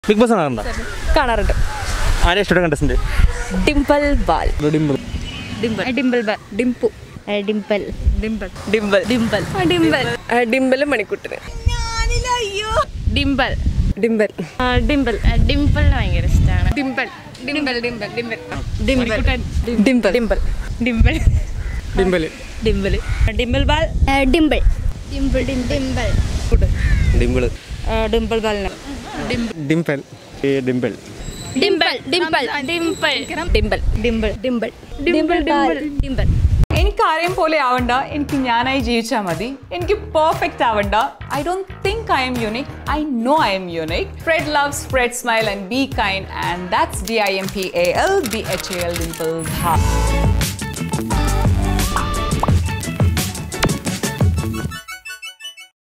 big boss കാണാറുണ്ടോ കാണാറുണ്ട് ആരെ ഇഷ്ടപ്പെട്ട കണ്ടസ്റ്റന്റ് ഡിംപിൾ ബാൽ ഡിംപിൾ ഡിംപിൾ ഡിംപിൾ ബാൽ ഡിംപു ഡിംപിൾ ഡിംപിൾ ഡിംപിൾ ഡിംപിൾ ഡിംപിൾ ഡിംപിൾ മണിക്കുട്ടിന് ഡിംപിൾ ഡിംപിൾ ഡിംപിൾ ഡിംപിളിന് ഭയങ്കര ഇഷ്ടമാണ് ഡിംപിൾ ഡിംപിൾ ഡിംപിൾ ഡിംപിൾ ഡിംപിൾ ഡിംപിൾ ഡിംപിൾ ഡിംപിൾ ഡിംപിൾ ഡിംപിൾ ഡിംപിൾ ബാൽ ഡിംപിൾ ഡിംപിൾ ഡിംപിൾ ഡിംപിൾ ഡിംപിൾ ബാലിന് ഡിംപിൾ ഡിംപിൾ ഡിംപിൾ ഡിംപിൾ ഡിംപിൾ ഡിംപിൾ ഡിംപിൾ ഡിംപിൾ ഡിംപിൾ ഡിംപിൾ ഡിംപിൾ എനിക്ക് ആരെയും പോലെ ആവണ്ട എനിക്ക് ഞാനായി ജീവിച്ചാൽ മതി എനിക്ക് പെർഫെക്റ്റ് ആവണ്ട I don't think I'm unique I know I'm unique spread love spread smile and be kind and that's D I M P A L B H A L Dimple